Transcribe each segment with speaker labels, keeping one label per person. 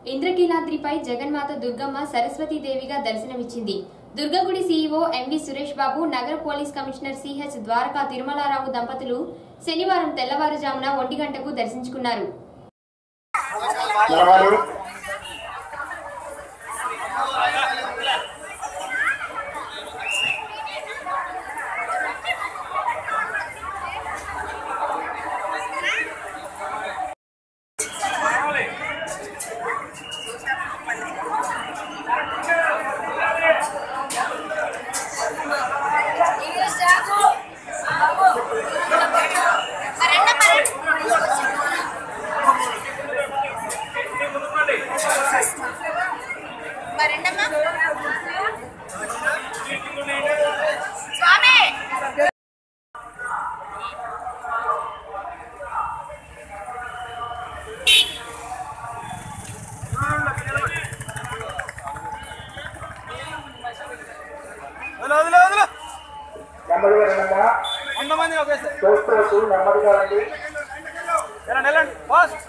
Speaker 1: ఇంద్రకీలాద్రిపై జగన్మాత దుర్గమ్మ సరస్వతీదేవిగా దర్శనమిచ్చింది దుర్గగుడి సీఈఓ ఎంవి సురేష్ బాబు నగర police commissioner CH Dwaraka Tirumalarao దంపతులు శనివారం తెల్లవారుజామున ఒంటి గంటకు దర్శించుకున్నారు
Speaker 2: నిలబడు
Speaker 3: స్వామి
Speaker 4: వదిలే వదిలే వదిలే
Speaker 2: నెమ్మదిగా రండమ్మా
Speaker 4: వంద మంది ఒకేసారి
Speaker 2: చూస్తూ నెమ్మదిగా రండి
Speaker 4: వెళ్ళండి వెళ్ళండి ఫాస్ట్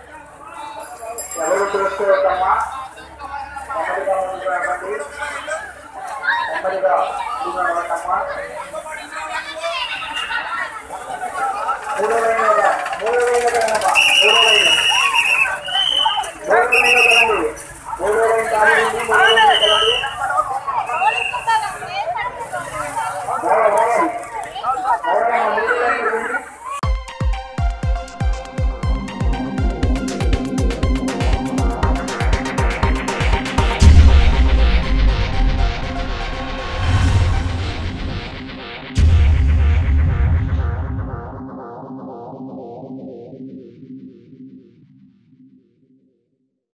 Speaker 2: ఎవరు చూసుకోవద్దమ్మా నెమ్మదిగా ముందుకు రండి నెమ్మదిగా ముందుకు రండమ్మా మూడో వేయగా మూడో వేయగా రండమ్మా